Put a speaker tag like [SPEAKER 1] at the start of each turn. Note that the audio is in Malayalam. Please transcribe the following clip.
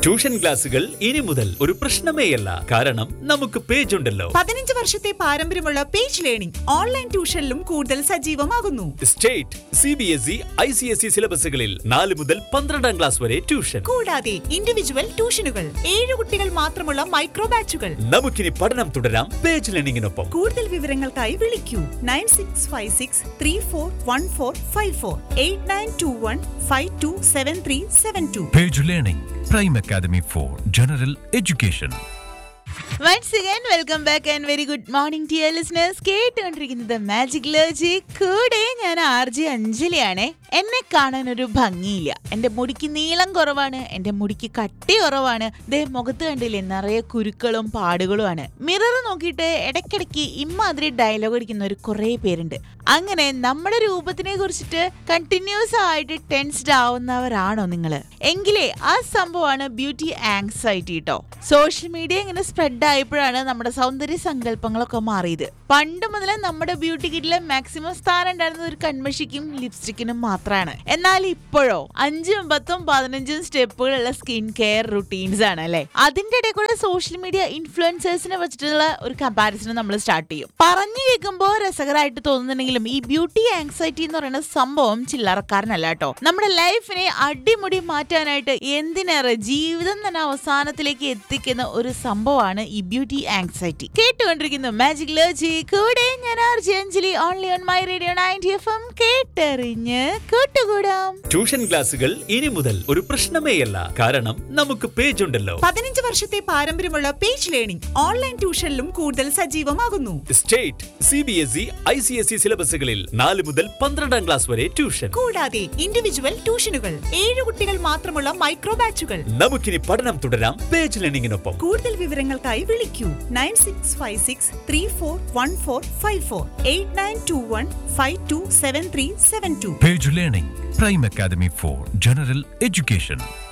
[SPEAKER 1] ട്യൂഷൻ ക്ലാസുകൾ ഇനി മുതൽ ഒരു പ്രശ്നമേയല്ല കാരണം നമുക്ക് പേജ് ഉണ്ടല്ലോ
[SPEAKER 2] പതിനഞ്ച് വർഷത്തെ പാരമ്പര്യമുള്ള പേജ് ലേണിംഗ് ഓൺലൈൻ ട്യൂഷനിലും കൂടുതൽ സജീവമാകുന്നു
[SPEAKER 1] state C B S E I C S E സിലബസുകളിൽ നാല് മുതൽ പന്ത്രണ്ടാം ക്ലാസ് വരെ ട്യൂഷൻ
[SPEAKER 2] കൂടാതെ ഇൻഡിവിജ്വൽ ട്യൂഷനുകൾ ഏഴ് കുട്ടികൾ മാത്രമുള്ള മൈക്രോ ബാച്ചുകൾ
[SPEAKER 1] നമുക്കിനി പഠനം തുടരാം പേജ് ലേണിംഗിനൊപ്പം
[SPEAKER 2] കൂടുതൽ വിവരങ്ങൾക്കായി വിളിക്കൂ nine six five six three four one four five four eight nine two one five two seven three seven two
[SPEAKER 3] Page Learning, Prime Academy for General Education.
[SPEAKER 4] Once again welcome back and very good morning dear listeners കേട്ടുകൊണ്ടിരിക്കുന്നത് മാജിക് ലോജി കൂടെ ഞാൻ ആർ ജെ അഞ്ജലിയാണ് എന്നെ കാണാൻ ഒരു ഭംഗിയില്ല എൻ്റെ മുടിക്ക് നീളം കുറവാണ് എൻ്റെ മുടിക്ക് കട്ടി കുറവാണ് ദേ മുഖത്ത് കണ്ടില്ലേ നിറയെ കുരുക്കളും പാടുകളുമാണ് മിറർ നോക്കിയിട്ട് ഇടയ്ക്കിടയ്ക്ക് ഇമ്മാതിരി ഡയലോഗ് അടിക്കുന്ന ഒരു കുറേ പേരുണ്ട് അങ്ങനെ നമ്മുടെ രൂപത്തിനെ കുറിച്ചിട്ട് കണ്ടിന്യൂസ് ആയിട്ട് ടെൻസ്ഡ് ആവുന്നവരാണോ നിങ്ങൾ എങ്കിലേ ആ സംഭവമാണ് ബ്യൂട്ടി ആങ്സൈറ്റി കേട്ടോ സോഷ്യൽ മീഡിയ ഇങ്ങനെ സ്പ്രെഡ് ആയപ്പോഴാണ് നമ്മുടെ സൗന്ദര്യ സങ്കല്പങ്ങളൊക്കെ മാറിയത് പണ്ട് മുതലേ നമ്മുടെ ബ്യൂട്ടി കിറ്റിലെ മാക്സിമം സ്ഥാനം ഉണ്ടായിരുന്നത് ഒരു കൺമഷിക്കും ലിപ്സ്റ്റിക്കിനും മാത്രമാണ് എന്നാൽ ഇപ്പോഴോ അഞ്ചും പത്തും പതിനഞ്ചും സ്റ്റെപ്പുകളുള്ള സ്കിൻ കെയർ റുട്ടീൻസ് ആണ് അല്ലെ അതിന്റെ ഇടയിൽ കൂടെ സോഷ്യൽ മീഡിയ ഇൻഫ്ലുവൻസേഴ്സിനെ വെച്ചിട്ടുള്ള ഒരു കമ്പാരിസൺ നമ്മൾ സ്റ്റാർട്ട് ചെയ്യും പറഞ്ഞു കേൾക്കുമ്പോൾ രസകരമായിട്ട് തോന്നുന്നുണ്ടെങ്കിലും ഈ ബ്യൂട്ടി ആങ്സൈറ്റി എന്ന് പറയുന്ന സംഭവം ചില്ലറക്കാരനല്ല കേട്ടോ നമ്മുടെ ലൈഫിനെ അടിമുടി മാറ്റാനായിട്ട് എന്തിനേറെ ജീവിതം തന്നെ അവസാനത്തിലേക്ക് എത്തിക്കുന്ന ഒരു സംഭവമാണ് ഈ ബ്യൂട്ടി ആങ്സൈറ്റി കേട്ടുകൊണ്ടിരിക്കുന്നു മാജിക് ലോജി കൂടെ ഞാൻ RJ Anjali only on my radio ninety F M കേട്ടറിഞ്ഞ് കൂട്ടുകൂടാം
[SPEAKER 1] ട്യൂഷൻ ക്ലാസുകൾ ഇനി മുതൽ ഒരു പ്രശ്നമേയല്ല കാരണം നമുക്ക് പേജ് ഉണ്ടല്ലോ
[SPEAKER 2] പതിനഞ്ച് വർഷത്തെ പാരമ്പര്യമുള്ള പേജ് ലേണിംഗ് ഓൺലൈൻ ട്യൂഷനിലും കൂടുതൽ സജീവമാകുന്നു
[SPEAKER 1] state C B S E I C S E സിലബസുകളിൽ നാല് മുതൽ പന്ത്രണ്ടാം ക്ലാസ് വരെ ട്യൂഷൻ
[SPEAKER 2] കൂടാതെ ഇൻഡിവിജ്വൽ ട്യൂഷനുകൾ ഏഴ് കുട്ടികൾ മാത്രമുള്ള മൈക്രോ ബാച്ചുകൾ
[SPEAKER 1] നമുക്കിനി പഠനം തുടരാം പേജ് ലേണിംഗിനൊപ്പം
[SPEAKER 2] കൂടുതൽ വിവരങ്ങൾക്കായി വിളിക്കൂ nine six five six three four one four five four eight nine two one five two seven three seven two
[SPEAKER 3] Page Learning, Prime Academy for General Education.